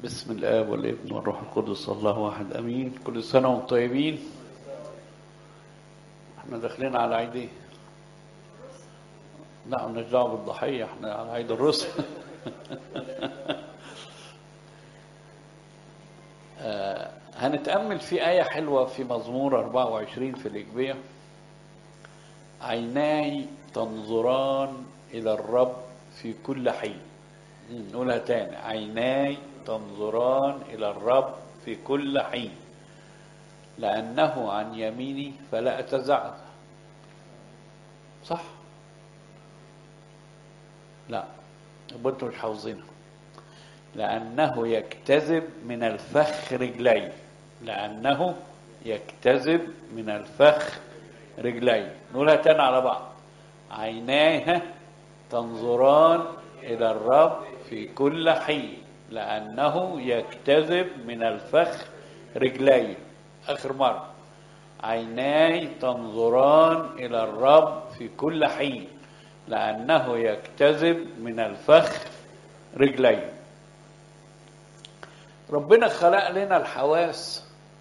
بسم الآب والابن والروح القدس الله واحد أمين كل سنة وانتم طيبين احنا داخلين على عيد ايه؟ لا مالناش دعوة بالضحية احنا على عيد الرسل آه هنتأمل في آية حلوة في مزمور 24 في الإجبية عيناي تنظران إلى الرب في كل حين نقولها تاني عيناي تنظران إلى الرب في كل حين لأنه عن يميني فلا أتزعزع صح لا يبقى انتوا مش حافظينها لأنه يكتذب من الفخ رجلي لأنه يكتذب من الفخ رجلي نقولها تاني على بعض عيناها تنظران إلى الرب في كل حين لأنه يكتذب من الفخ رجلي آخر مرة عيناي تنظران إلى الرب في كل حين لأنه يكتذب من الفخ رجلي ربنا خلق لنا الحواس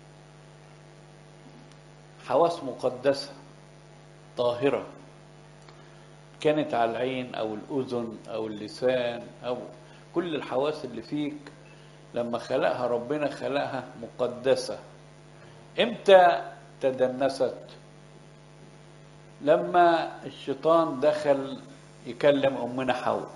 حواس مقدسة طاهرة كانت على العين أو الأذن أو اللسان أو كل الحواس اللي فيك لما خلقها ربنا خلقها مقدسة امتى تدنست لما الشيطان دخل يكلم أمنا حواء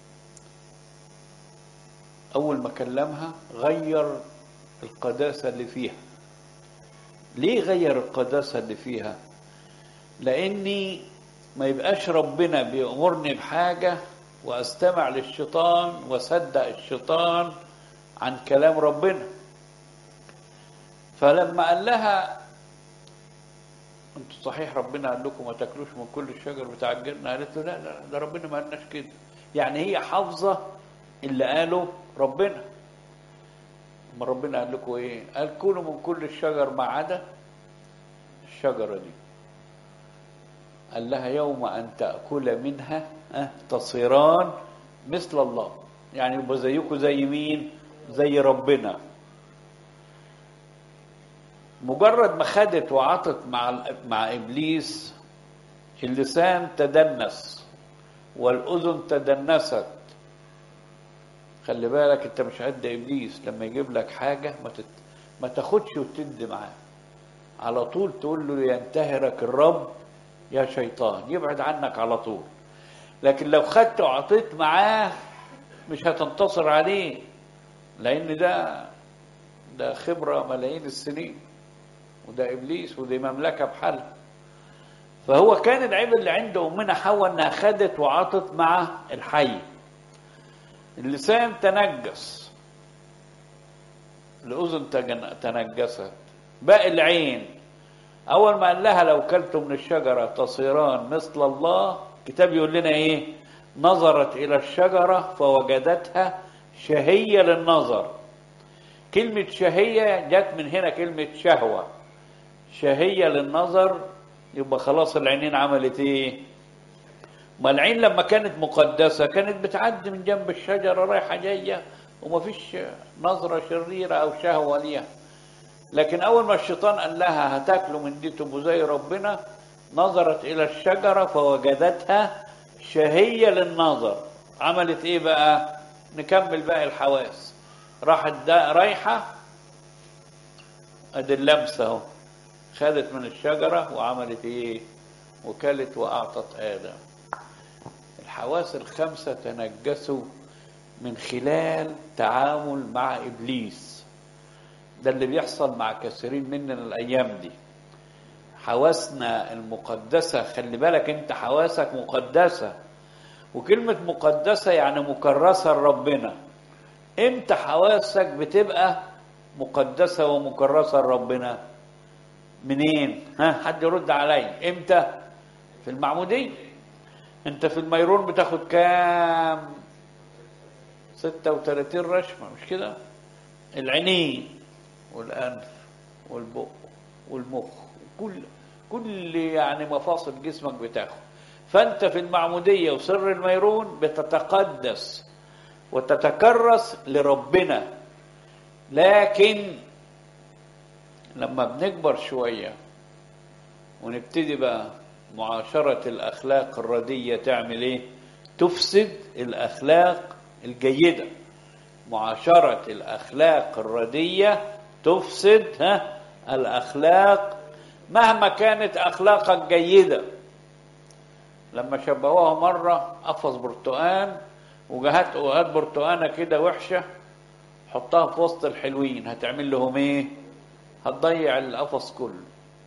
أول ما كلمها غير القداسة اللي فيها ليه غير القداسة اللي فيها لأني ما يبقاش ربنا بيأمرني بحاجة واستمع للشيطان واصدق الشيطان عن كلام ربنا فلما قال لها انتوا صحيح ربنا قال لكم ما تاكلوش من كل الشجر بتاع الجنه قالت له لا لا ده ربنا ما قالناش كده يعني هي حافظه اللي قاله ربنا ما ربنا قال لكم ايه قال كلوا من كل الشجر ما عدا الشجره دي قال لها يوم ان تاكل منها أه تصيران مثل الله يعني يبقى زيكم زي مين زي ربنا مجرد ما خدت وعطت مع مع ابليس اللسان تدنس والاذن تدنست خلي بالك انت مش قد ابليس لما يجيب لك حاجه ما تت... ما تاخدش وتدي معاه على طول تقول له ينتهرك الرب يا شيطان يبعد عنك على طول لكن لو خدت وعطيت معاه مش هتنتصر عليه لان ده ده خبره ملايين السنين وده ابليس ودي مملكه بحالها فهو كان العيب اللي عند امنا حواء انها خدت وعطت مع الحي اللسان تنجس الاذن تنجست باقي العين اول ما قال لها لو كلتم من الشجره تصيران مثل الله الكتاب يقول لنا ايه نظرت الى الشجره فوجدتها شهيه للنظر كلمه شهيه جت من هنا كلمه شهوه شهيه للنظر يبقى خلاص العينين عملت ايه ما العين لما كانت مقدسه كانت بتعدي من جنب الشجره رايحه جايه ومفيش نظره شريره او شهوه ليها لكن اول ما الشيطان قال لها هتاكلوا من دي تبقوا زي ربنا نظرت الى الشجره فوجدتها شهيه للنظر عملت ايه بقى نكمل باقي الحواس راحت رايحه ادي اللمسه اهو خدت من الشجره وعملت ايه وكلت واعطت ادم الحواس الخمسه تنجسوا من خلال تعامل مع ابليس ده اللي بيحصل مع كثيرين مننا الايام دي حواسنا المقدسة خلي بالك انت حواسك مقدسة وكلمة مقدسة يعني مكرسة لربنا امتى حواسك بتبقى مقدسة ومكرسة لربنا منين ها حد يرد عليا امتى في المعمودية انت في الميرون بتاخد كام 36 رشمة مش كده العينين والانف والبق والمخ كل كل يعني مفاصل جسمك بتاخد فانت في المعموديه وسر الميرون بتتقدس وتتكرس لربنا لكن لما بنكبر شوية ونبتدي بقى معاشرة الأخلاق الردية تعمل إيه؟ تفسد الأخلاق الجيدة معاشرة الأخلاق الردية تفسد ها الأخلاق مهما كانت أخلاقك جيدة لما شبهوها مرة قفص برتقان وجهات وهات برتقانة كده وحشة حطها في وسط الحلوين هتعمل لهم ايه؟ هتضيع القفص كله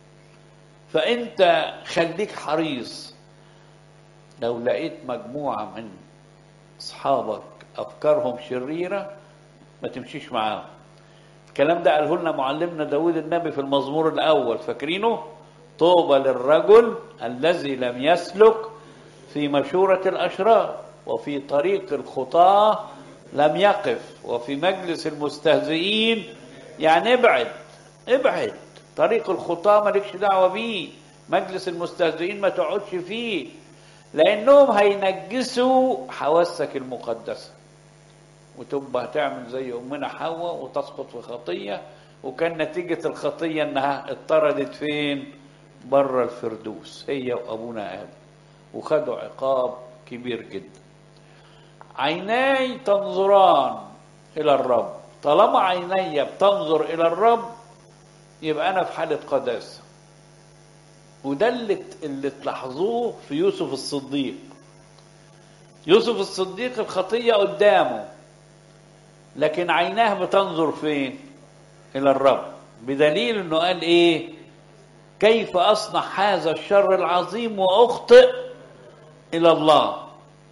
فانت خليك حريص لو لقيت مجموعة من اصحابك افكارهم شريرة ما تمشيش معاهم الكلام ده قاله لنا معلمنا داود النبي في المزمور الاول فاكرينه طوبى للرجل الذي لم يسلك في مشورة الاشرار وفي طريق الخطاة لم يقف وفي مجلس المستهزئين يعني ابعد ابعد طريق الخطاة مالكش دعوة بيه مجلس المستهزئين ما تقعدش فيه لأنهم هينجسوا حواسك المقدسة وتبقى هتعمل زي أمنا حواء وتسقط في خطية وكان نتيجة الخطية إنها اضطردت فين؟ بره الفردوس هي وأبونا آدم وخدوا عقاب كبير جدا عيناي تنظران إلى الرب طالما عيني بتنظر إلى الرب يبقى أنا في حالة قداسة وده اللي اللي تلاحظوه في يوسف الصديق يوسف الصديق الخطية قدامه لكن عيناه بتنظر فين إلى الرب بدليل أنه قال إيه كيف أصنع هذا الشر العظيم وأخطئ إلى الله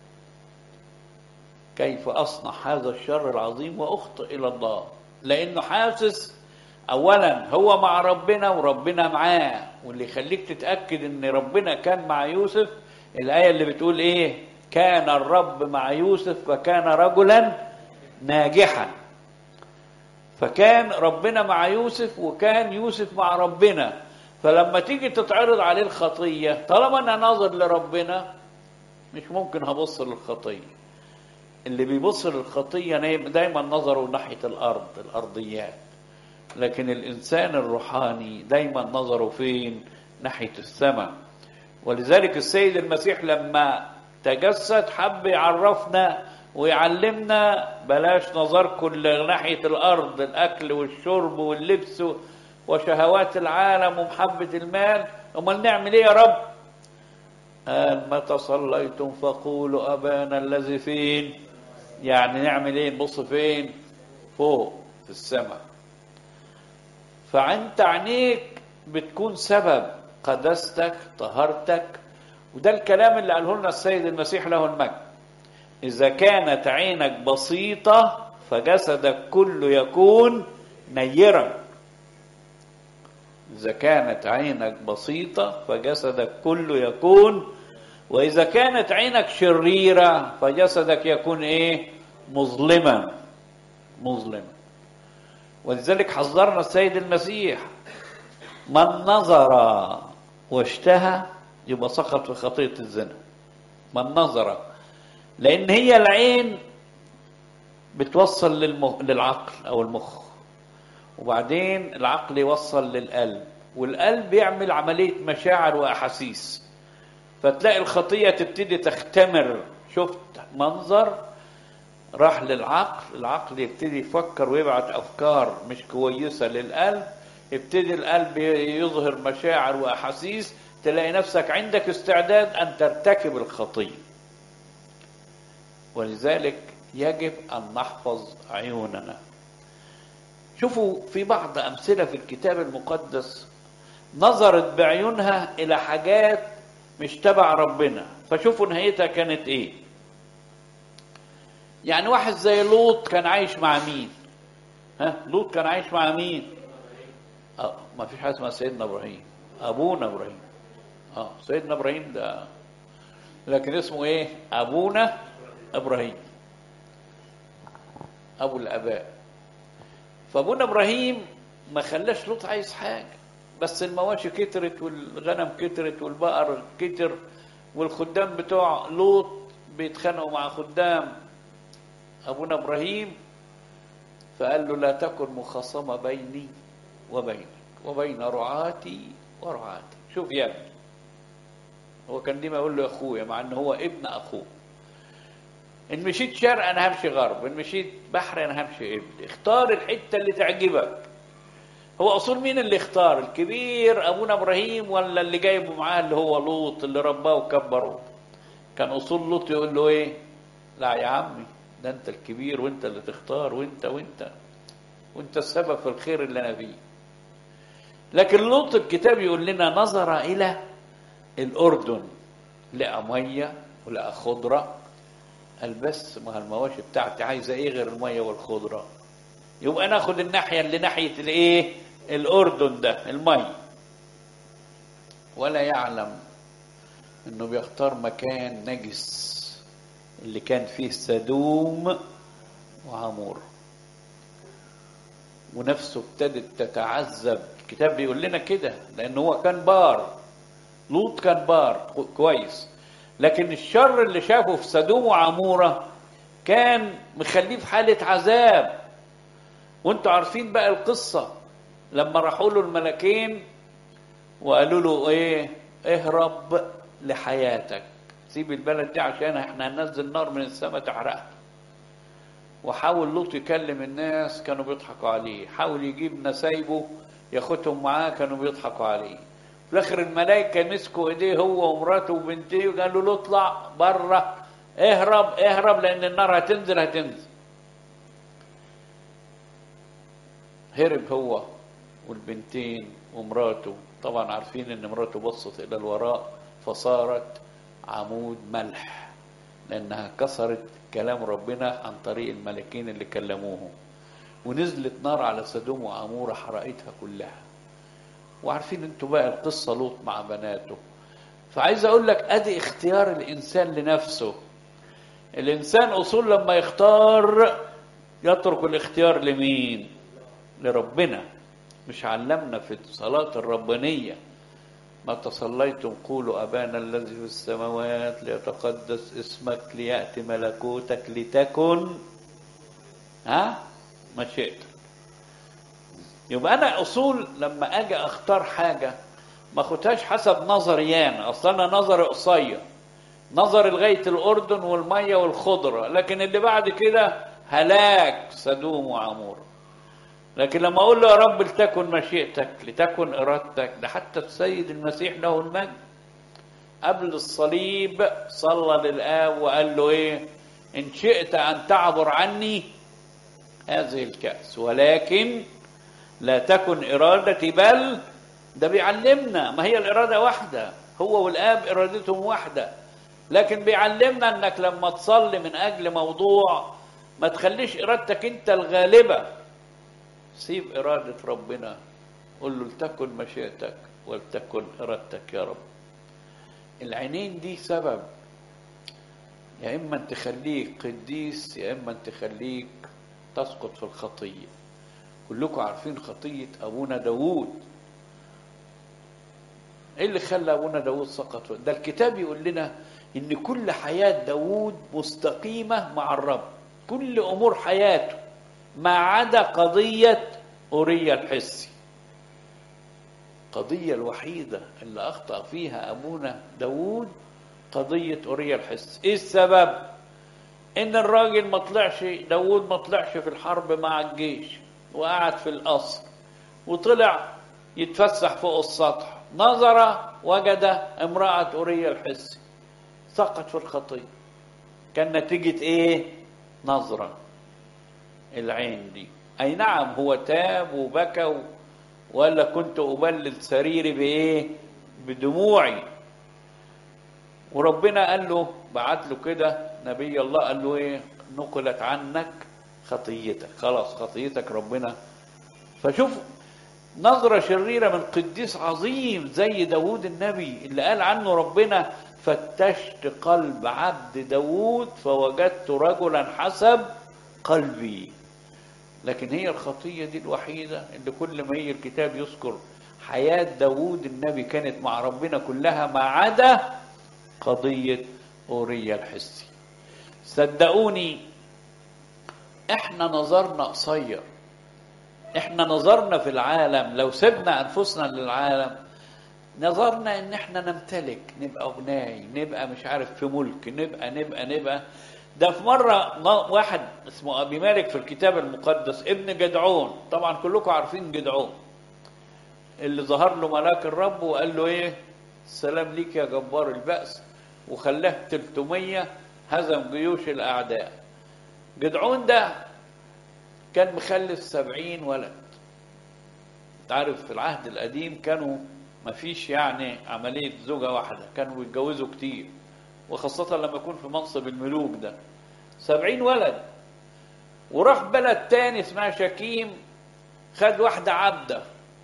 كيف أصنع هذا الشر العظيم وأخطئ إلى الله لأنه حاسس أولا هو مع ربنا وربنا معاه واللي يخليك تتأكد أن ربنا كان مع يوسف الآية اللي بتقول إيه كان الرب مع يوسف فكان رجلا ناجحا فكان ربنا مع يوسف وكان يوسف مع ربنا فلما تيجي تتعرض عليه الخطية طالما أنا ناظر لربنا مش ممكن هبص للخطية اللي بيبص للخطية دايما نظره ناحية الأرض الأرضيات لكن الإنسان الروحاني دايما نظره فين ناحية السماء ولذلك السيد المسيح لما تجسد حب يعرفنا ويعلمنا بلاش نظركم ناحية الأرض الأكل والشرب واللبس وشهوات العالم ومحبة المال أمال نعمل إيه يا رب قال متى صليتم فقولوا أبانا الذي فين يعني نعمل إيه نبص فين فوق في السماء فانت عينيك بتكون سبب قداستك طهارتك وده الكلام اللي قاله لنا السيد المسيح له المجد اذا كانت عينك بسيطه فجسدك كله يكون نيرا اذا كانت عينك بسيطه فجسدك كله يكون واذا كانت عينك شريره فجسدك يكون ايه مظلما مظلما ولذلك حذرنا السيد المسيح من نظر واشتهى يبقى سقط في خطية الزنا من نظر لأن هي العين بتوصل للمخ... للعقل أو المخ وبعدين العقل يوصل للقلب والقلب يعمل عملية مشاعر وأحاسيس فتلاقي الخطية تبتدي تختمر شفت منظر راح للعقل العقل يبتدي يفكر ويبعت افكار مش كويسه للقلب يبتدي القلب يظهر مشاعر واحاسيس تلاقي نفسك عندك استعداد ان ترتكب الخطيه ولذلك يجب ان نحفظ عيوننا شوفوا في بعض امثله في الكتاب المقدس نظرت بعيونها الى حاجات مش تبع ربنا فشوفوا نهايتها كانت ايه يعني واحد زي لوط كان عايش مع مين ها لوط كان عايش مع مين اه ما فيش حاجه اسمها سيدنا ابراهيم ابونا ابراهيم اه سيدنا ابراهيم ده لكن اسمه ايه ابونا ابراهيم ابو الاباء فابونا ابراهيم ما خلاش لوط عايز حاجه بس المواشي كترت والغنم كترت والبقر كتر والخدام بتوع لوط بيتخانقوا مع خدام ابونا ابراهيم فقال له لا تكن مخاصمة بيني وبينك وبين رعاتي ورعاتي شوف يا ابني هو كان ديما يقول له يا اخويا مع ان هو ابن اخوه ان مشيت شرق انا همشي غرب ان مشيت بحر انا همشي قبل اختار الحته اللي تعجبك هو اصول مين اللي اختار الكبير ابونا ابراهيم ولا اللي جايبه معاه اللي هو لوط اللي رباه وكبره كان اصول لوط يقول له ايه لا يا عمي ده انت الكبير وانت اللي تختار وانت وانت وانت السبب في الخير اللي انا فيه لكن لوط الكتاب يقول لنا نظر الى الاردن لقى ميه ولقى خضره قال بس ما المواشي بتاعتي عايزه ايه غير الميه والخضره يبقى ناخد الناحيه اللي ناحيه الايه الاردن ده الميه ولا يعلم انه بيختار مكان نجس اللي كان فيه سدوم وعمور ونفسه ابتدت تتعذب الكتاب بيقول لنا كده لان هو كان بار لوط كان بار كويس لكن الشر اللي شافه في سدوم وعموره كان مخليه في حاله عذاب وانتوا عارفين بقى القصه لما راحوا له الملكين وقالوا له ايه اهرب لحياتك سيب البلد دي عشان احنا هننزل نار من السماء تحرقها وحاول لوط يكلم الناس كانوا بيضحكوا عليه حاول يجيب نسايبه ياخدهم معاه كانوا بيضحكوا عليه في الاخر الملائكه مسكوا ايديه هو ومراته وبنتيه وقالوا له اطلع بره اهرب اهرب لان النار هتنزل هتنزل هرب هو والبنتين ومراته طبعا عارفين ان مراته بصت الى الوراء فصارت عمود ملح لانها كسرت كلام ربنا عن طريق الملكين اللي كلموهم ونزلت نار على سدوم وعموره حرقتها كلها وعارفين انتوا بقى القصه لوط مع بناته فعايز اقول لك ادي اختيار الانسان لنفسه الانسان اصول لما يختار يترك الاختيار لمين لربنا مش علمنا في الصلاه الربانيه ما تصليتم قولوا أبانا الذي في السماوات ليتقدس اسمك ليأتي ملكوتك لتكن ها مشيئتك يبقى أنا أصول لما أجي أختار حاجة ما أخدهاش حسب نظري أنا أصلا أنا نظري قصير نظري لغاية الأردن والمية والخضرة لكن اللي بعد كده هلاك سدوم وعمور لكن لما اقول له يا رب لتكن مشيئتك لتكن ارادتك ده حتى السيد المسيح له المجد قبل الصليب صلى للاب وقال له ايه ان شئت ان تعبر عني هذه الكاس ولكن لا تكن ارادتي بل ده بيعلمنا ما هي الاراده واحده هو والاب ارادتهم واحده لكن بيعلمنا انك لما تصلي من اجل موضوع ما تخليش ارادتك انت الغالبه سيب إرادة ربنا قل له لتكن مشيئتك ولتكن إرادتك يا رب العينين دي سبب يا إما تخليك قديس يا إما تخليك تسقط في الخطية كلكم عارفين خطية أبونا داوود إيه اللي خلى أبونا داوود سقط ده الكتاب يقول لنا إن كل حياة داوود مستقيمة مع الرب كل أمور حياته ما عدا قضية أوريا الحسي القضية الوحيدة اللي أخطأ فيها أبونا داوود قضية أوريا الحسي إيه السبب؟ إن الراجل ما طلعش داوود ما طلعش في الحرب مع الجيش وقعد في القصر وطلع يتفسح فوق السطح نظر وجد امرأة أوريا الحسي سقط في الخطية كان نتيجة إيه؟ نظرة العين دي اي نعم هو تاب وبكى ولا كنت ابلل سريري بايه بدموعي وربنا قال له بعت له كده نبي الله قال له ايه نقلت عنك خطيتك خلاص خطيتك ربنا فشوف نظرة شريرة من قديس عظيم زي داود النبي اللي قال عنه ربنا فتشت قلب عبد داود فوجدت رجلا حسب قلبي لكن هي الخطية دي الوحيدة اللي كل ما هي الكتاب يذكر حياة داوود النبي كانت مع ربنا كلها ما عدا قضية أوريا الحسي صدقوني احنا نظرنا قصير احنا نظرنا في العالم لو سبنا انفسنا للعالم نظرنا ان احنا نمتلك نبقى اغنياء نبقى مش عارف في ملك نبقى نبقى نبقى ده في مرة واحد اسمه أبي مالك في الكتاب المقدس ابن جدعون طبعا كلكم عارفين جدعون اللي ظهر له ملاك الرب وقال له ايه السلام ليك يا جبار البأس وخلاه 300 هزم جيوش الأعداء جدعون ده كان مخلف سبعين ولد انت عارف في العهد القديم كانوا ما فيش يعني عملية زوجة واحدة كانوا بيتجوزوا كتير وخاصة لما يكون في منصب الملوك ده سبعين ولد وراح بلد تاني اسمها شكيم خد واحدة عبدة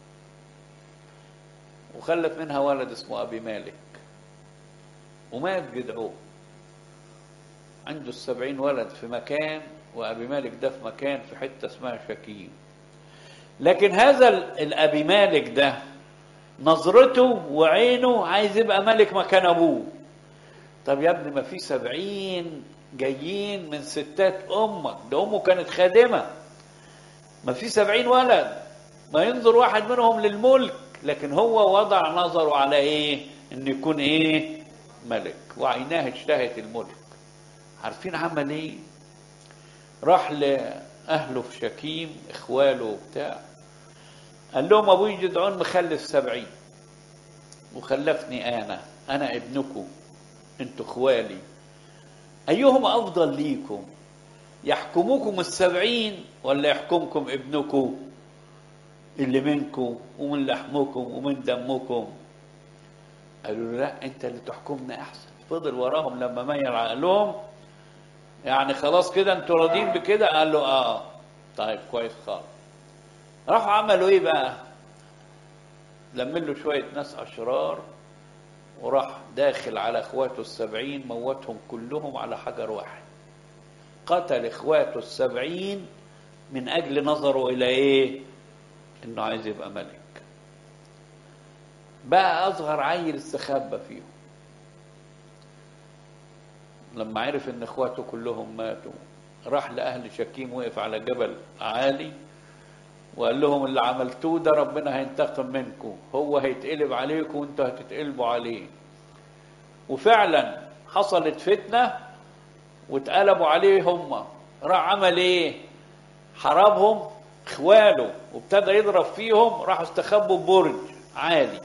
وخلف منها ولد اسمه أبي مالك ومات جدعون عنده السبعين ولد في مكان وأبي مالك ده في مكان في حتة اسمها شكيم لكن هذا الأبي مالك ده نظرته وعينه عايز يبقى ملك مكان أبوه طب يا ابني ما في سبعين جايين من ستات أمك ده أمه كانت خادمة ما في سبعين ولد ما ينظر واحد منهم للملك لكن هو وضع نظره على ايه ان يكون ايه ملك وعيناه اشتهت الملك عارفين عمل ايه راح لأهله في شكيم إخواله وبتاع قال لهم أبوي جدعون مخلف سبعين وخلفني أنا أنا ابنكم أنتوا إخوالي أيهم أفضل ليكم يحكمكم السبعين ولا يحكمكم ابنكم اللي منكم ومن لحمكم ومن دمكم قالوا له لا انت اللي تحكمنا احسن فضل وراهم لما ميل عقلهم يعني خلاص كده انتوا راضيين بكده قال له اه طيب كويس خالص راحوا عملوا ايه بقى لم له شوية ناس أشرار وراح داخل على اخواته السبعين موتهم كلهم على حجر واحد قتل اخواته السبعين من اجل نظره الى ايه انه عايز يبقى ملك بقى اصغر عيل استخبى فيهم لما عرف ان اخواته كلهم ماتوا راح لاهل شكيم وقف على جبل عالي وقال لهم اللي عملتوه ده ربنا هينتقم منكم هو هيتقلب عليكم وانتوا هتتقلبوا عليه وفعلا حصلت فتنه واتقلبوا عليه هم راح عمل ايه حربهم اخواله وابتدى يضرب فيهم راحوا استخبوا ببرج عالي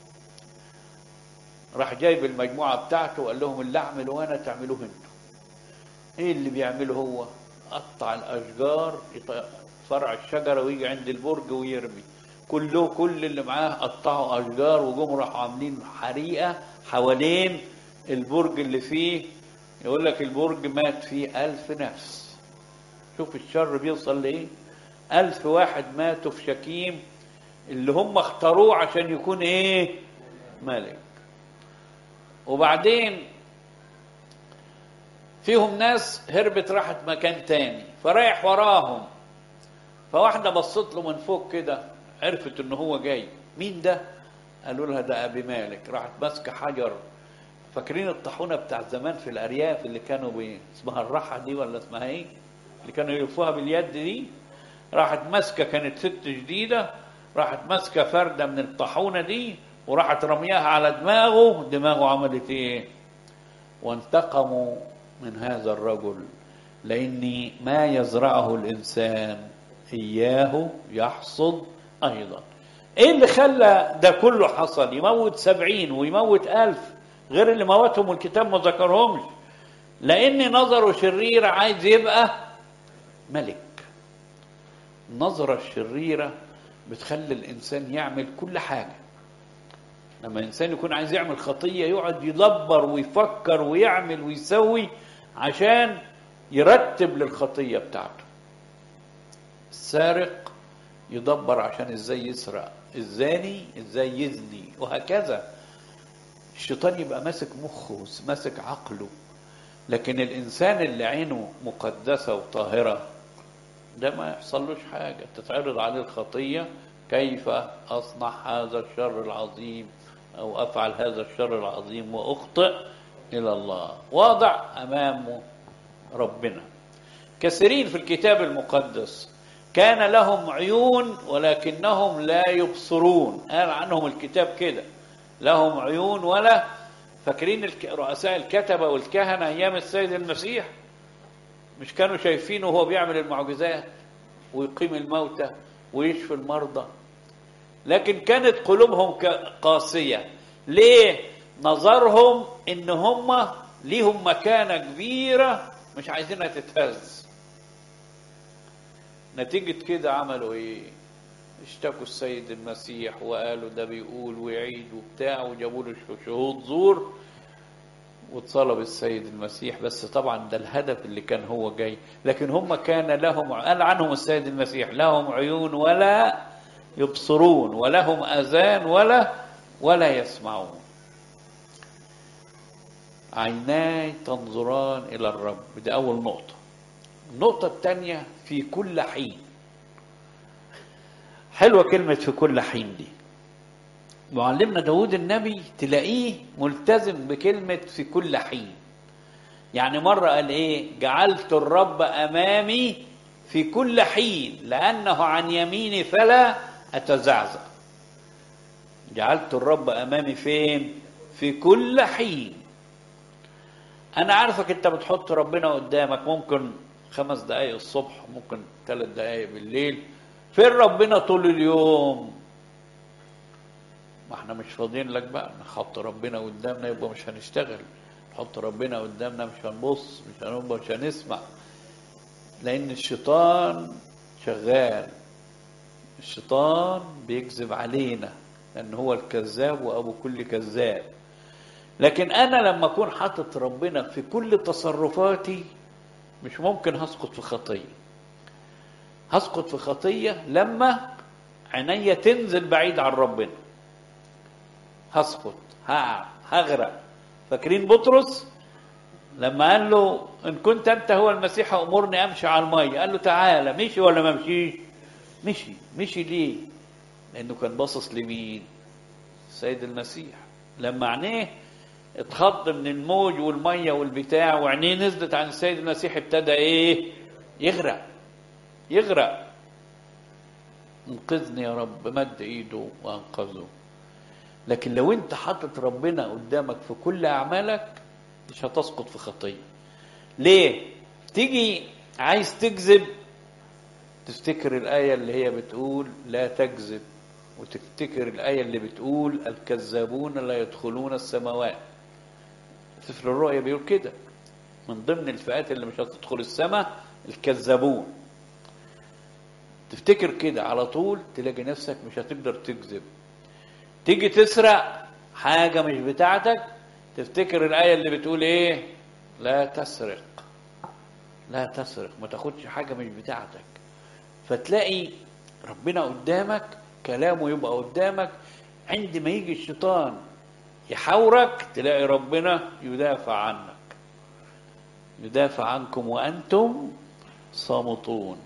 راح جايب المجموعة بتاعته وقال لهم اللي اعمله وانا تعملوه انتوا ايه اللي بيعمله هو قطع الاشجار فرع الشجرة ويجي عند البرج ويرمي كله كل اللي معاه قطعوا اشجار وجم راحوا عاملين حريقة حوالين البرج اللي فيه يقول لك البرج مات فيه ألف نفس شوف الشر بيوصل لإيه ألف واحد ماتوا في شكيم اللي هم اختاروه عشان يكون إيه ملك وبعدين فيهم ناس هربت راحت مكان تاني فرايح وراهم فواحدة بصت له من فوق كده عرفت ان هو جاي مين ده قالوا لها ده ابي مالك راحت ماسكه حجر فاكرين الطاحونه بتاع زمان في الارياف اللي كانوا بي... اسمها الراحه دي ولا اسمها ايه اللي كانوا يلفوها باليد دي راحت ماسكه كانت ست جديده راحت ماسكه فرده من الطاحونه دي وراحت رمياها على دماغه دماغه عملت ايه وانتقموا من هذا الرجل لاني ما يزرعه الانسان اياه يحصد ايضا ايه اللي خلى ده كله حصل يموت سبعين ويموت الف غير اللي موتهم والكتاب ما ذكرهمش لان نظره شرير عايز يبقى ملك النظرة الشريرة بتخلي الإنسان يعمل كل حاجة لما الإنسان يكون عايز يعمل خطية يقعد يدبر ويفكر ويعمل ويسوي عشان يرتب للخطية بتاعته السارق يدبر عشان ازاي يسرق الزاني ازاي يزني وهكذا الشيطان يبقى ماسك مخه ماسك عقله لكن الإنسان اللي عينه مقدسة وطاهرة ده ما يحصلوش حاجة تتعرض عليه الخطية كيف أصنع هذا الشر العظيم أو أفعل هذا الشر العظيم وأخطئ إلى الله واضع أمامه ربنا كثيرين في الكتاب المقدس كان لهم عيون ولكنهم لا يبصرون قال عنهم الكتاب كده لهم عيون ولا فاكرين الك- رؤساء الكتبة والكهنة أيام السيد المسيح مش كانوا شايفينه وهو بيعمل المعجزات ويقيم الموتى ويشفي المرضى لكن كانت قلوبهم ك- قاسية ليه نظرهم ان هم ليهم مكانة كبيرة مش عايزينها تتهز نتيجة كده عملوا ايه اشتكوا السيد المسيح وقالوا ده بيقول ويعيد وبتاع وجابوا له شهود زور واتصلب السيد المسيح بس طبعا ده الهدف اللي كان هو جاي لكن هم كان لهم قال عنهم السيد المسيح لهم عيون ولا يبصرون ولهم اذان ولا ولا يسمعون عيناي تنظران الى الرب دي اول نقطه النقطه الثانيه في كل حين حلوه كلمه في كل حين دي معلمنا داود النبي تلاقيه ملتزم بكلمة في كل حين يعني مرة قال ايه جعلت الرب امامي في كل حين لانه عن يميني فلا اتزعزع جعلت الرب امامي فين في كل حين انا عارفك انت بتحط ربنا قدامك ممكن خمس دقايق الصبح ممكن ثلاث دقايق بالليل فين ربنا طول اليوم ما احنا مش فاضيين لك بقى نحط ربنا قدامنا يبقى مش هنشتغل نحط ربنا قدامنا مش هنبص مش هنبقى مش هنسمع لان الشيطان شغال الشيطان بيكذب علينا لان هو الكذاب وابو كل كذاب لكن انا لما اكون حاطط ربنا في كل تصرفاتي مش ممكن هسقط في خطيه هسقط في خطيه لما عينيا تنزل بعيد عن ربنا هسقط هقع هغرق فاكرين بطرس لما قال له ان كنت انت هو المسيح امرني امشي على الميه قال له تعالى مشي ولا ما مشيش مشي مشي ليه لانه كان باصص لمين السيد المسيح لما عينيه اتخض من الموج والميه والبتاع وعينيه نزلت عن السيد المسيح ابتدى ايه يغرق يغرق انقذني يا رب مد ايده وانقذه لكن لو انت حاطط ربنا قدامك في كل اعمالك مش هتسقط في خطيه ليه تيجي عايز تكذب تفتكر الايه اللي هي بتقول لا تكذب وتفتكر الايه اللي بتقول الكذابون لا يدخلون السماوات سفر الرؤيا بيقول كده من ضمن الفئات اللي مش هتدخل السماء الكذابون تفتكر كده على طول تلاقي نفسك مش هتقدر تكذب تيجي تسرق حاجة مش بتاعتك تفتكر الآية اللي بتقول إيه لا تسرق لا تسرق ما تاخدش حاجة مش بتاعتك فتلاقي ربنا قدامك كلامه يبقى قدامك عندما يجي الشيطان يحاورك تلاقي ربنا يدافع عنك يدافع عنكم وأنتم صامتون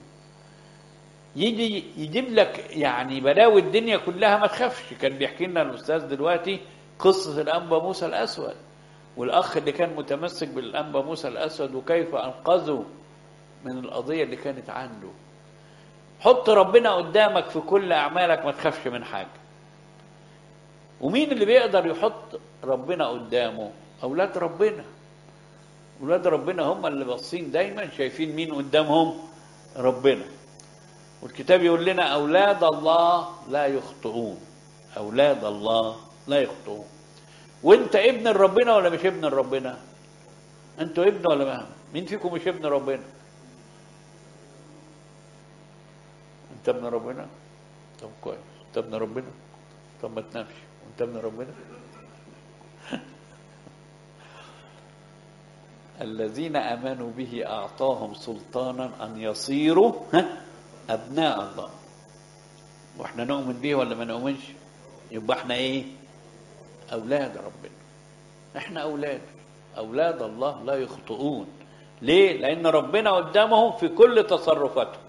يجي يجيب لك يعني بلاوي الدنيا كلها ما تخافش كان بيحكي لنا الاستاذ دلوقتي قصه الانبا موسى الاسود والاخ اللي كان متمسك بالانبا موسى الاسود وكيف انقذه من القضيه اللي كانت عنده حط ربنا قدامك في كل اعمالك ما تخافش من حاجه ومين اللي بيقدر يحط ربنا قدامه اولاد ربنا اولاد ربنا هم اللي باصين دايما شايفين مين قدامهم ربنا والكتاب يقول لنا أولاد الله لا يخطئون أولاد الله لا يخطئون وانت ابن ربنا ولا مش ابن ربنا انتوا ابن ولا ما مين فيكم مش ابن ربنا انت ابن ربنا طب كويس انت ابن ربنا طب ما تنامش انت ابن ربنا الذين امنوا به اعطاهم سلطانا ان يصيروا ها أبناء الله وإحنا نؤمن به ولا ما نؤمنش يبقى إحنا إيه أولاد ربنا إحنا أولاد أولاد الله لا يخطئون ليه لأن ربنا قدامهم في كل تصرفاتهم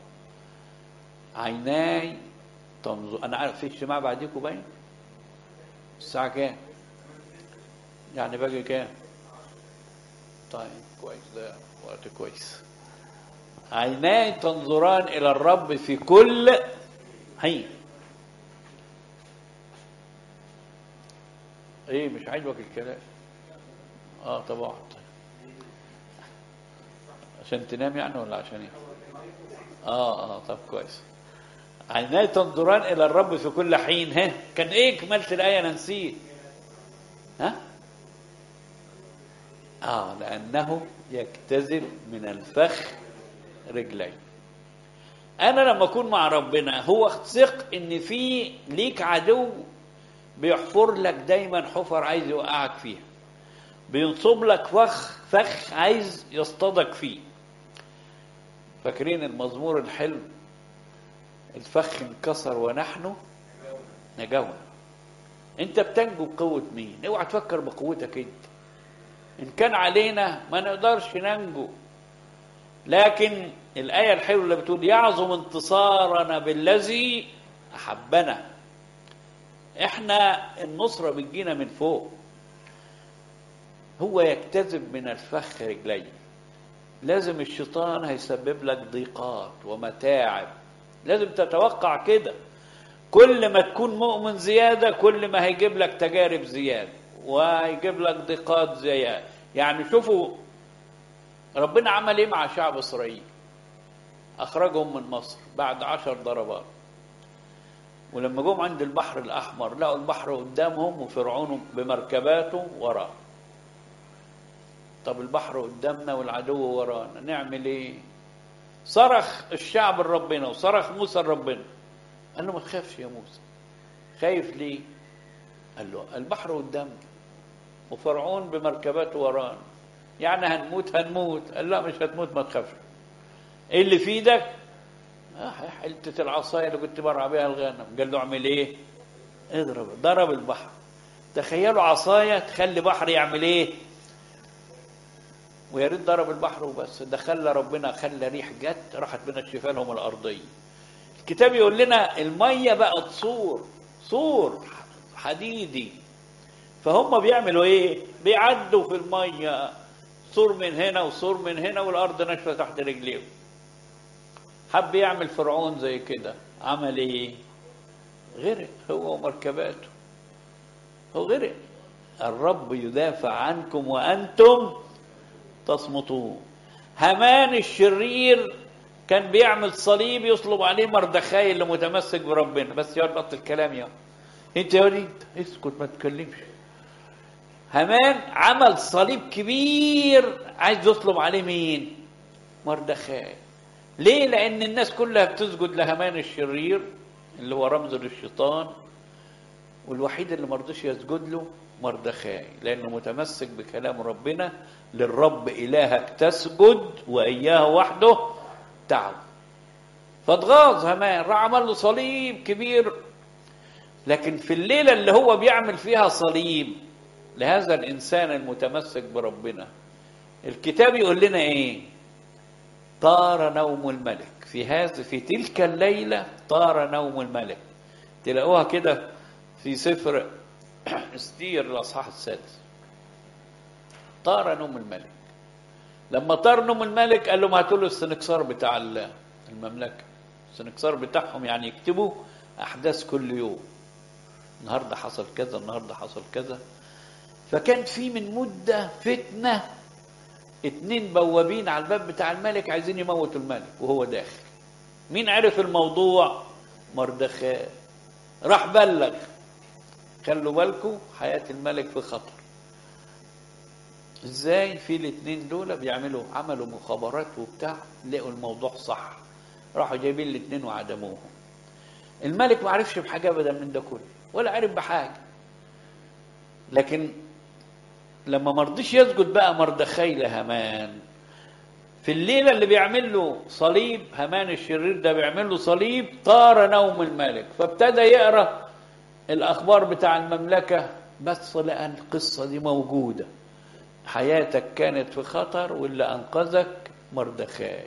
عيناي تنظر أنا عارف في اجتماع بعديكم باين الساعة كام يعني باقي كام طيب كويس ده وقت كويس عيناي تنظران إلى الرب في كل حين ايه مش عاجبك الكلام اه طبعا عشان تنام يعني ولا عشان ايه اه اه طب كويس عيناي تنظران الى الرب في كل حين ها كان ايه كملت الايه انا نسيت ها اه لانه يكتذب من الفخ رجلين انا لما اكون مع ربنا هو ثق ان في ليك عدو بيحفر لك دايما حفر عايز يوقعك فيها بينصب لك فخ فخ عايز يصطادك فيه فاكرين المزمور الحلو الفخ انكسر ونحن نجونا انت بتنجو بقوة مين اوعى تفكر بقوتك انت ان كان علينا ما نقدرش ننجو لكن الآية الحلوة اللي بتقول يعظم انتصارنا بالذي أحبنا احنا النصرة بتجينا من فوق هو يكتذب من الفخ رجليه لازم الشيطان هيسبب لك ضيقات ومتاعب لازم تتوقع كده كل ما تكون مؤمن زيادة كل ما هيجيب لك تجارب زيادة وهيجيب لك ضيقات زيادة يعني شوفوا ربنا عمل ايه مع شعب اسرائيل اخرجهم من مصر بعد عشر ضربات ولما جم عند البحر الاحمر لقوا البحر قدامهم وفرعون بمركباته وراه طب البحر قدامنا والعدو ورانا نعمل ايه صرخ الشعب لربنا وصرخ موسى لربنا قال له ما تخافش يا موسى خايف ليه قال له البحر قدامنا وفرعون بمركباته ورانا يعني هنموت هنموت قال لا مش هتموت ما تخافش ايه اللي في ايدك آه حلتة العصاية اللي كنت برعى بيها الغنم قال له اعمل ايه اضرب ضرب البحر تخيلوا عصاية تخلي بحر يعمل ايه ويا ريت ضرب البحر وبس ده خلى ربنا خلى ريح جت راحت منشفه لهم الارضيه الكتاب يقول لنا الميه بقت صور صور حديدي فهم بيعملوا ايه بيعدوا في الميه سور من هنا وسور من هنا والارض ناشفه تحت رجليهم حب يعمل فرعون زي كده عمل ايه غرق هو ومركباته هو غرق الرب يدافع عنكم وانتم تصمتون هامان الشرير كان بيعمل صليب يصلب عليه مردخاي اللي متمسك بربنا بس يا بطل الكلام يا انت يا وليد اسكت ما تتكلمش هامان عمل صليب كبير عايز يصلب عليه مين مردخاي ليه لان الناس كلها بتسجد لهامان الشرير اللي هو رمز للشيطان والوحيد اللي مرضوش يسجد له مردخاي لانه متمسك بكلام ربنا للرب الهك تسجد واياه وحده تعب فاتغاظ هامان راح عمل له صليب كبير لكن في الليله اللي هو بيعمل فيها صليب لهذا الانسان المتمسك بربنا الكتاب يقول لنا ايه طار نوم الملك في هذا في تلك الليله طار نوم الملك تلاقوها كده في سفر استير الاصحاح السادس طار نوم الملك لما طار نوم الملك قال لهم هاتوا له السنكسار بتاع المملكه السنكسار بتاعهم يعني يكتبوا احداث كل يوم النهارده حصل كذا النهارده حصل كذا فكان في من مده فتنه اتنين بوابين على الباب بتاع الملك عايزين يموتوا الملك وهو داخل مين عرف الموضوع مردخاي راح بلغ خلوا بالكم حياة الملك في خطر ازاي في الاثنين دول بيعملوا عملوا مخابرات وبتاع لقوا الموضوع صح راحوا جايبين الاثنين وعدموهم الملك ما عرفش بحاجه ابدا من ده كله ولا عرف بحاجه لكن لما مرضيش يسجد بقى مردخي لهامان في الليلة اللي بيعمل له صليب هامان الشرير ده بيعمل له صليب طار نوم الملك فابتدى يقرأ الأخبار بتاع المملكة بس لقى القصة دي موجودة حياتك كانت في خطر واللي أنقذك مردخاي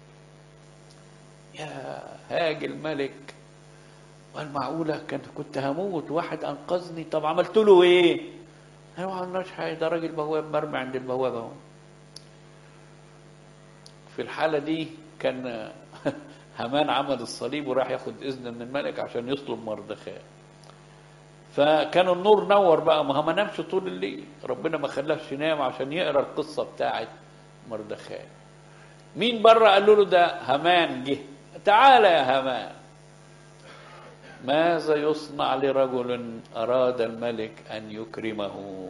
يا هاج الملك قال معقولة كنت كنت هموت واحد أنقذني طب عملت له إيه؟ أنا ما عملناش حاجة ده راجل بواب مرمي عند البوابة أهو في الحالة دي كان هامان عمل الصليب وراح ياخد اذن من الملك عشان يطلب مردخاي فكان النور نور بقى ما هو ما نامش طول الليل ربنا ما خلاش ينام عشان يقرا القصه بتاعت مردخاي مين بره قالوا له ده هامان جه تعالى يا هامان ماذا يصنع لرجل اراد الملك ان يكرمه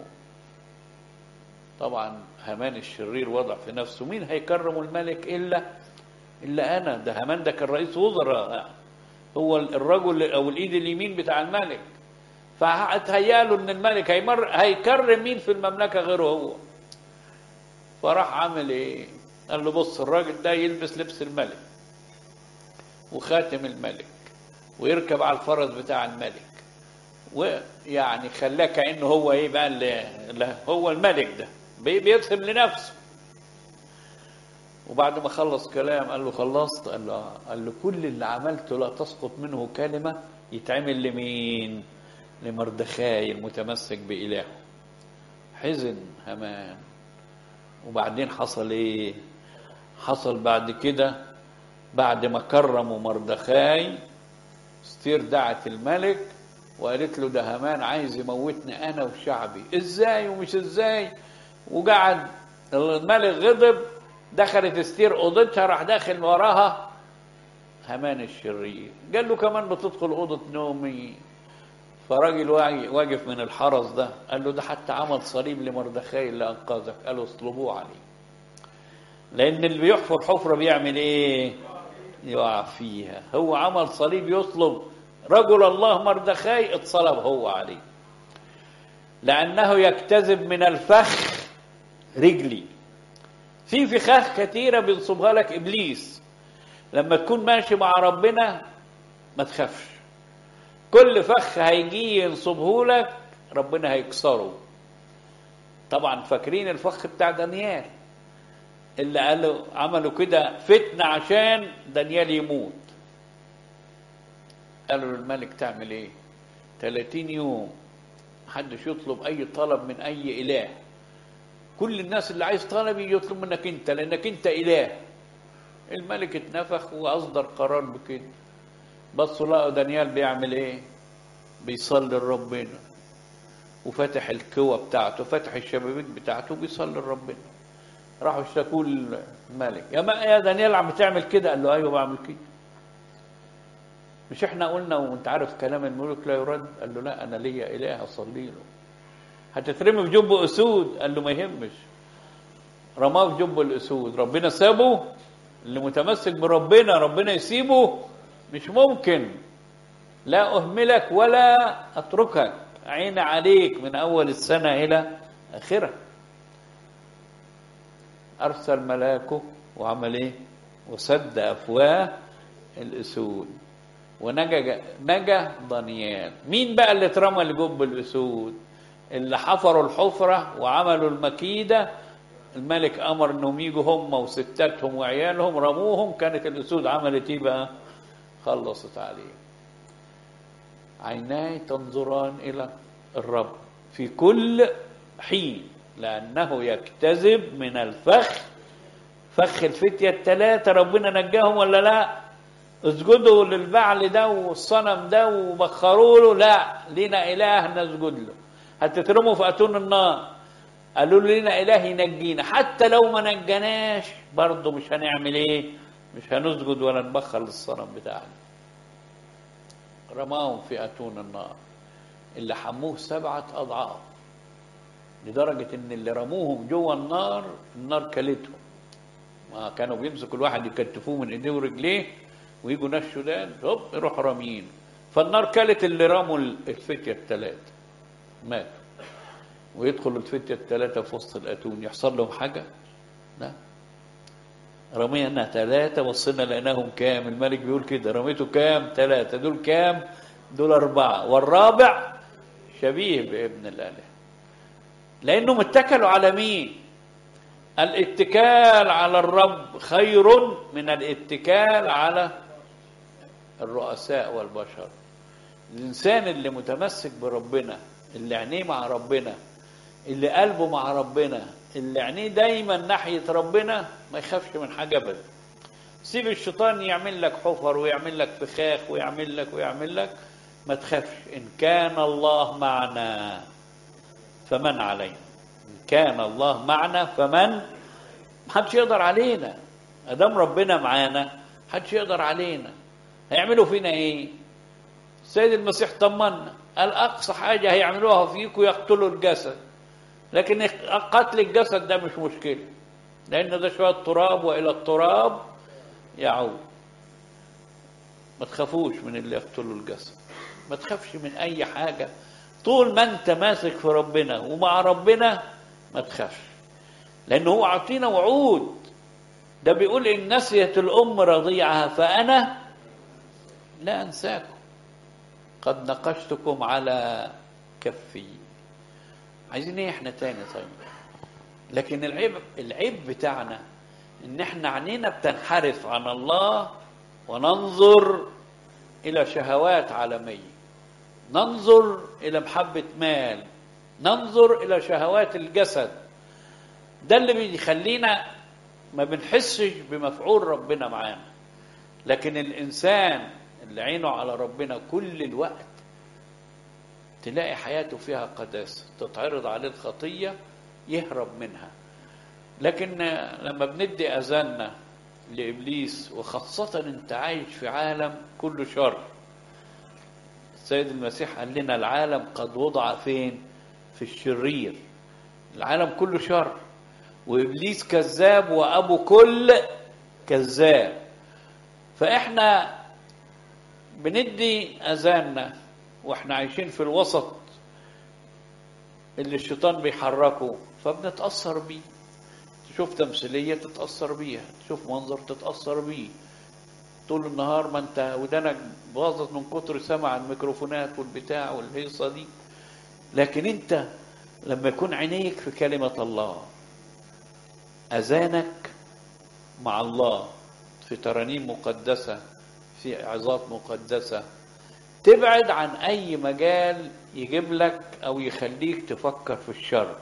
طبعا هامان الشرير وضع في نفسه مين هيكرم الملك الا الا انا ده هامان ده كان رئيس وزراء هو الرجل او الايد اليمين بتاع الملك فهتهيأله ان الملك هيمر هيكرم مين في المملكه غيره هو فراح عامل ايه قال له بص الراجل ده يلبس لبس الملك وخاتم الملك ويركب على الفرس بتاع الملك ويعني خلاه كانه هو ايه بقى اللي هو الملك ده بيرسم لنفسه وبعد ما خلص كلام قال له خلصت قال له قال له كل اللي عملته لا تسقط منه كلمه يتعمل لمين لمردخاي المتمسك بإلهه حزن همان وبعدين حصل ايه حصل بعد كده بعد ما كرموا مردخاي استير دعت الملك وقالت له ده هامان عايز يموتني انا وشعبي ازاي ومش ازاي وقعد الملك غضب دخلت استير اوضتها راح داخل وراها هامان الشرير قال له كمان بتدخل اوضه نومي فراجل واقف من الحرس ده قال له ده حتى عمل صليب لمردخاي اللي انقذك قال له اصلبوه عليه لان اللي بيحفر حفره بيعمل ايه يقع فيها هو عمل صليب يصلب رجل الله مردخاي اتصلب هو عليه لانه يكتذب من الفخ رجلي في فخاخ كثيره بينصبها لك ابليس لما تكون ماشي مع ربنا ما تخافش كل فخ هيجي ينصبه لك ربنا هيكسره طبعا فاكرين الفخ بتاع دانيال اللي قالوا عملوا كده فتنة عشان دانيال يموت قالوا للملك تعمل ايه 30 يوم محدش يطلب اي طلب من اي اله كل الناس اللي عايز طلب يطلب منك انت لانك انت اله الملك اتنفخ واصدر قرار بكده بصوا لقوا دانيال بيعمل ايه بيصلي لربنا وفتح الكوة بتاعته فتح الشبابيك بتاعته بيصلي لربنا راحوا اشتكوا الملك يا ما يا دانيال عم تعمل كده قال له ايوه بعمل كده مش احنا قلنا وانت عارف كلام الملوك لا يرد قال له لا انا ليا اله اصلي له هتترمي في جب اسود قال له ما يهمش رماه في جب الاسود ربنا سابه اللي متمسك بربنا ربنا يسيبه مش ممكن لا أهملك ولا أتركك عين عليك من أول السنة إلى آخرها أرسل ملاكه وعمل إيه وسد أفواه الأسود ونجا نجا دانيال مين بقى اللي اترمى لجب الأسود اللي حفروا الحفرة وعملوا المكيدة الملك أمر إنهم يجوا هم وستاتهم وعيالهم رموهم كانت الأسود عملت إيه بقى خلصت عليه عيناي تنظران إلى الرب في كل حين لأنه يكتذب من الفخ فخ الفتية الثلاثة ربنا نجاهم ولا لا اسجدوا للبعل ده والصنم ده وبخروا له لا لنا إله نسجد له هتترموا في أتون النار قالوا له لنا إله ينجينا حتى لو ما نجناش برضه مش هنعمل إيه مش هنسجد ولا نبخر للصنم بتاعنا رماهم في أتون النار اللي حموه سبعة أضعاف لدرجة إن اللي رموهم جوه النار النار كلتهم ما كانوا بيمسكوا الواحد يكتفوه من إيديه ورجليه ويجوا ناس شداد هوب يروح رامين فالنار كلت اللي رموا الفتية الثلاثة ماتوا ويدخلوا الفتية الثلاثة في وسط الأتون يحصل لهم حاجة؟ لا رمينا ثلاثة بصينا لقيناهم كام الملك بيقول كده رميته كام ثلاثة دول كام دول أربعة والرابع شبيه بابن الآلهة لأنهم اتكلوا على مين الاتكال على الرب خير من الاتكال على الرؤساء والبشر الإنسان اللي متمسك بربنا اللي عينيه مع ربنا اللي قلبه مع ربنا اللي عينيه دايما ناحية ربنا ما يخافش من حاجة أبدا سيب الشيطان يعمل لك حفر ويعمل لك فخاخ ويعمل لك ويعمل لك ما تخافش إن كان الله معنا فمن علينا إن كان الله معنا فمن محدش يقدر علينا ادام ربنا معانا محدش يقدر علينا هيعملوا فينا ايه السيد المسيح طمنا قال اقصى حاجه هيعملوها فيكم يقتلوا الجسد لكن قتل الجسد ده مش مشكله لان ده شويه تراب والى التراب يعود ما تخافوش من اللي يقتلوا الجسد ما تخافش من اي حاجه طول ما انت ماسك في ربنا ومع ربنا ما تخافش لانه هو عطينا وعود ده بيقول ان نسيت الام رضيعها فانا لا انساكم قد نقشتكم على كفي عايزين ايه احنا تاني طيب لكن العيب العيب بتاعنا ان احنا عينينا بتنحرف عن الله وننظر الى شهوات عالميه ننظر الى محبه مال ننظر الى شهوات الجسد ده اللي بيخلينا ما بنحسش بمفعول ربنا معانا لكن الانسان اللي عينه على ربنا كل الوقت تلاقي حياته فيها قداسه تتعرض عليه الخطيه يهرب منها لكن لما بندي اذاننا لابليس وخاصه انت عايش في عالم كله شر السيد المسيح قال لنا العالم قد وضع فين في الشرير العالم كله شر وابليس كذاب وابو كل كذاب فاحنا بندي اذاننا واحنا عايشين في الوسط اللي الشيطان بيحركه فبنتاثر بيه تشوف تمثيليه تتاثر بيها تشوف منظر تتاثر بيه طول النهار ما انت ودانك باظت من كتر سمع الميكروفونات والبتاع والهيصه دي لكن انت لما يكون عينيك في كلمه الله اذانك مع الله في ترانيم مقدسه في عظات مقدسه تبعد عن اي مجال يجيب لك او يخليك تفكر في الشر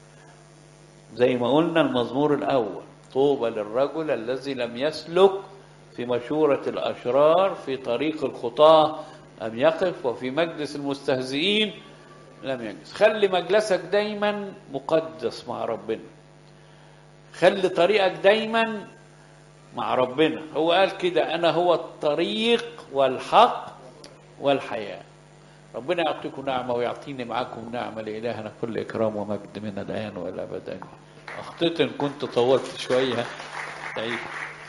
زي ما قلنا المزمور الاول طوبى للرجل الذي لم يسلك في مشورة الأشرار في طريق الخطاة لم يقف وفي مجلس المستهزئين لم يجلس خلي مجلسك دايما مقدس مع ربنا خلي طريقك دايما مع ربنا هو قال كده أنا هو الطريق والحق والحياة ربنا يعطيكم نعمة ويعطيني معاكم نعمة لإلهنا كل إكرام ومجد من الآن وإلى أبد أخطيت إن كنت طولت شوية تعيش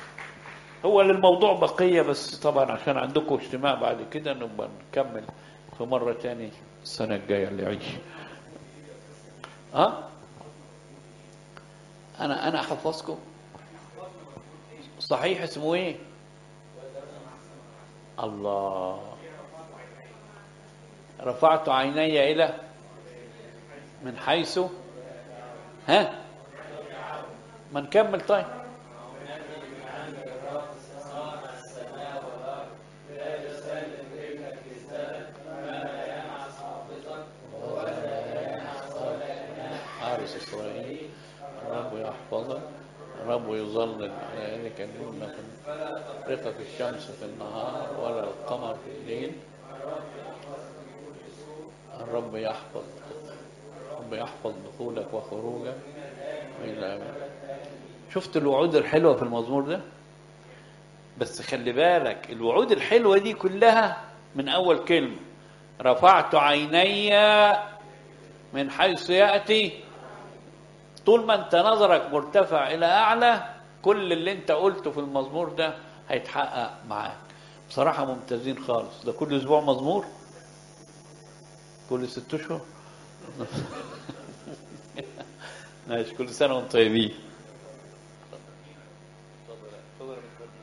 هو للموضوع بقية بس طبعا عشان عندكم اجتماع بعد كده نبقى نكمل في مرة تاني السنة الجاية اللي يعيش ها أنا أنا أحفظكم صحيح اسمه إيه؟ الله رفعت عيني إلى من حيث ها ما نكمل طيب حارس إسرائيل الرب يحفظك الرب يظلل ليالك اليمنى رقك الشمس في النهار ولا القمر في الليل الرب يحفظ الرب يحفظ دخولك وخروجك إلى أبد شفت الوعود الحلوة في المزمور ده بس خلي بالك الوعود الحلوة دي كلها من أول كلمة رفعت عيني من حيث يأتي طول ما انت نظرك مرتفع إلى أعلى كل اللي انت قلته في المزمور ده هيتحقق معاك بصراحة ممتازين خالص ده كل أسبوع مزمور كل ست أشهر ماشي كل سنة وانتم طيبين